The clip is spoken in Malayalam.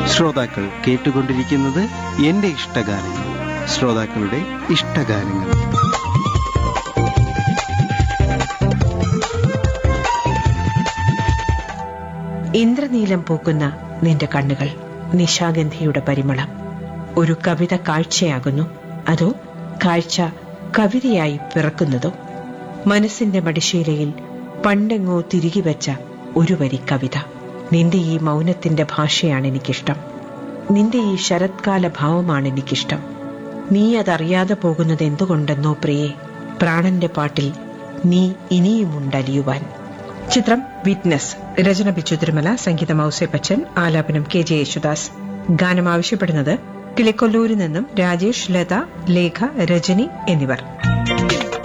ശ്രോതാക്കൾ കേട്ടുകൊണ്ടിരിക്കുന്നത് എന്റെ ഇഷ്ടഗാനങ്ങൾ ശ്രോതാക്കളുടെ ഇഷ്ടഗാനങ്ങൾ ഇന്ദ്രനീലം പൂക്കുന്ന നിന്റെ കണ്ണുകൾ നിശാഗന്ധിയുടെ പരിമളം ഒരു കവിത കാഴ്ചയാകുന്നു അതോ കാഴ്ച കവിതയായി പിറക്കുന്നതോ മനസ്സിന്റെ മടിശീലയിൽ പണ്ടെങ്ങോ തിരികെ വെച്ച ഒരു വരി കവിത നിന്റെ ഈ മൗനത്തിന്റെ ഭാഷയാണ് എനിക്കിഷ്ടം നിന്റെ ഈ ശരത്കാല ഭാവമാണ് എനിക്കിഷ്ടം നീ അതറിയാതെ പോകുന്നത് എന്തുകൊണ്ടെന്നോ പ്രിയേ പ്രാണന്റെ പാട്ടിൽ നീ ഇനിയുമുണ്ടലിയുവാൻ ചിത്രം വിറ്റ്നസ് രചന ബിച്ചു തിരുമല സംഗീതം ഔസേപ്പച്ചൻ ആലാപനം കെ ജെ യേശുദാസ് ഗാനം ആവശ്യപ്പെടുന്നത് കിളിക്കൊല്ലൂരിൽ നിന്നും രാജേഷ് ലത ലേഖ രജനി എന്നിവർ